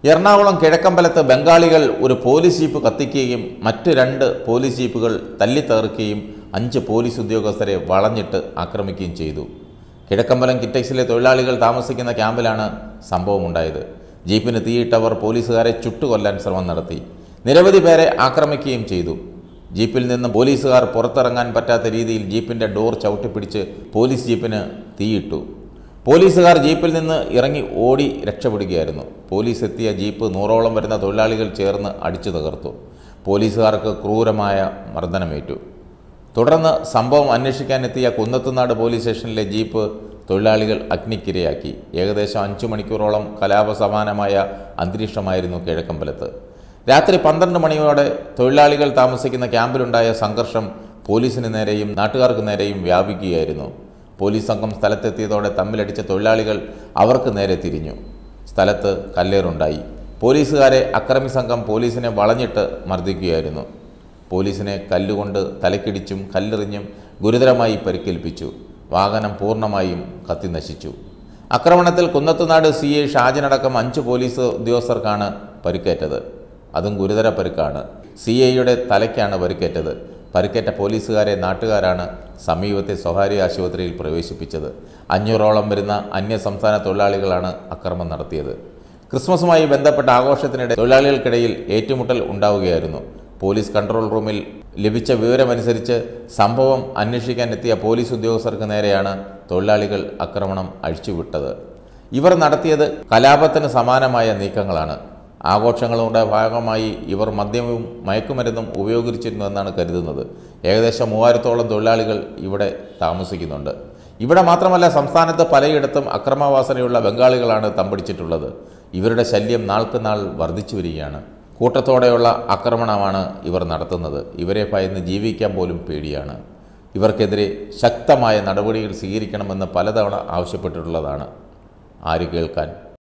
എറണാകുളം കിഴക്കമ്പലത്ത് ബംഗാളികൾ ഒരു police jeep കത്തിക്കുകയും മറ്റ് രണ്ട് പോലീസ് ജീപ്പുകൾ തല്ലിത്തകർക്കുകയും അഞ്ച് പോലീസ് ഉദ്യോഗസ്ഥരെ വളഞ്ഞിട്ട് ആക്രമിക്കുകയും ചെയ്തു കിഴക്കമ്പലം കിറ്റക്സിലെ തൊഴിലാളികൾ താമസിക്കുന്ന ക്യാമ്പിലാണ് സംഭവമുണ്ടായത് ജീപ്പിന് തീയിട്ടവർ പോലീസുകാരെ ചുട്ടുകൊല്ലാൻ ശ്രമം നടത്തി നിരവധി പേരെ ആക്രമിക്കുകയും ചെയ്തു ജീപ്പിൽ നിന്ന് പോലീസുകാർ പുറത്തിറങ്ങാൻ പറ്റാത്ത രീതിയിൽ ജീപ്പിൻ്റെ ഡോർ ചവിട്ടിപ്പിടിച്ച് പോലീസ് ജീപ്പിന് തീയിട്ടു പോലീസുകാർ ജീപ്പിൽ നിന്ന് ഇറങ്ങി ഓടി രക്ഷപ്പെടുകയായിരുന്നു പോലീസ് എത്തിയ ജീപ്പ് നൂറോളം വരുന്ന തൊഴിലാളികൾ ചേർന്ന് അടിച്ചു തകർത്തു പോലീസുകാർക്ക് ക്രൂരമായ മർദ്ദനമേറ്റു തുടർന്ന് സംഭവം അന്വേഷിക്കാനെത്തിയ കുന്നത്തുനാട് പോലീസ് സ്റ്റേഷനിലെ ജീപ്പ് തൊഴിലാളികൾ അഗ്നിക്കിരയാക്കി ഏകദേശം അഞ്ചു മണിക്കൂറോളം കലാപസമാനമായ അന്തരീക്ഷമായിരുന്നു കിഴക്കമ്പലത്ത് രാത്രി പന്ത്രണ്ട് മണിയോടെ തൊഴിലാളികൾ താമസിക്കുന്ന ക്യാമ്പിലുണ്ടായ സംഘർഷം പോലീസിന് നേരെയും നാട്ടുകാർക്ക് നേരെയും വ്യാപിക്കുകയായിരുന്നു പോലീസ് സംഘം സ്ഥലത്തെത്തിയതോടെ തമ്മിലടിച്ച തൊഴിലാളികൾ അവർക്ക് നേരെ തിരിഞ്ഞു സ്ഥലത്ത് കല്ലേറുണ്ടായി പോലീസുകാരെ അക്രമി സംഘം പോലീസിനെ വളഞ്ഞിട്ട് മർദ്ദിക്കുകയായിരുന്നു പോലീസിനെ കല്ലുകൊണ്ട് തലക്കിടിച്ചും കല്ലെറിഞ്ഞും ഗുരുതരമായി പരിക്കേൽപ്പിച്ചു വാഹനം പൂർണ്ണമായും കത്തിനശിച്ചു ആക്രമണത്തിൽ കുന്നത്തുനാട് സി ഐ ഷാജനടക്കം അഞ്ച് പോലീസ് ഉദ്യോഗസ്ഥർക്കാണ് പരിക്കേറ്റത് അതും ഗുരുതര പരിക്കാണ് സി ഐയുടെ തലയ്ക്കാണ് പരിക്കേറ്റത് പരിക്കേറ്റ പോലീസുകാരെ നാട്ടുകാരാണ് സമീപത്തെ സ്വകാര്യ ആശുപത്രിയിൽ പ്രവേശിപ്പിച്ചത് അഞ്ഞൂറോളം വരുന്ന അന്യസംസ്ഥാന തൊഴിലാളികളാണ് അക്രമം നടത്തിയത് ക്രിസ്മസുമായി ബന്ധപ്പെട്ട ആഘോഷത്തിനിടെ തൊഴിലാളികൾക്കിടയിൽ ഏറ്റുമുട്ടൽ ഉണ്ടാവുകയായിരുന്നു പോലീസ് കൺട്രോൾ റൂമിൽ ലഭിച്ച വിവരമനുസരിച്ച് സംഭവം അന്വേഷിക്കാൻ എത്തിയ പോലീസ് ഉദ്യോഗസ്ഥർക്ക് നേരെയാണ് തൊഴിലാളികൾ ആക്രമണം അഴിച്ചുവിട്ടത് ഇവർ നടത്തിയത് കലാപത്തിന് സമാനമായ നീക്കങ്ങളാണ് ആഘോഷങ്ങളുടെ ഭാഗമായി ഇവർ മദ്യവും മയക്കുമരുന്നും ഉപയോഗിച്ചിരുന്നുവെന്നാണ് കരുതുന്നത് ഏകദേശം മൂവായിരത്തോളം തൊഴിലാളികൾ ഇവിടെ താമസിക്കുന്നുണ്ട് ഇവിടെ മാത്രമല്ല സംസ്ഥാനത്ത് പലയിടത്തും അക്രമവാസനയുള്ള ബംഗാളികളാണ് തമ്പടിച്ചിട്ടുള്ളത് ഇവരുടെ ശല്യം നാൾക്ക് നാൾ വർദ്ധിച്ചു വരികയാണ് കൂട്ടത്തോടെയുള്ള ആക്രമണമാണ് ഇവർ നടത്തുന്നത് ഇവരെ ഭയന്ന് ജീവിക്കാൻ പോലും പേടിയാണ് ഇവർക്കെതിരെ ശക്തമായ നടപടികൾ സ്വീകരിക്കണമെന്ന് പലതവണ ആവശ്യപ്പെട്ടിട്ടുള്ളതാണ് ആര് കേൾക്കാൻ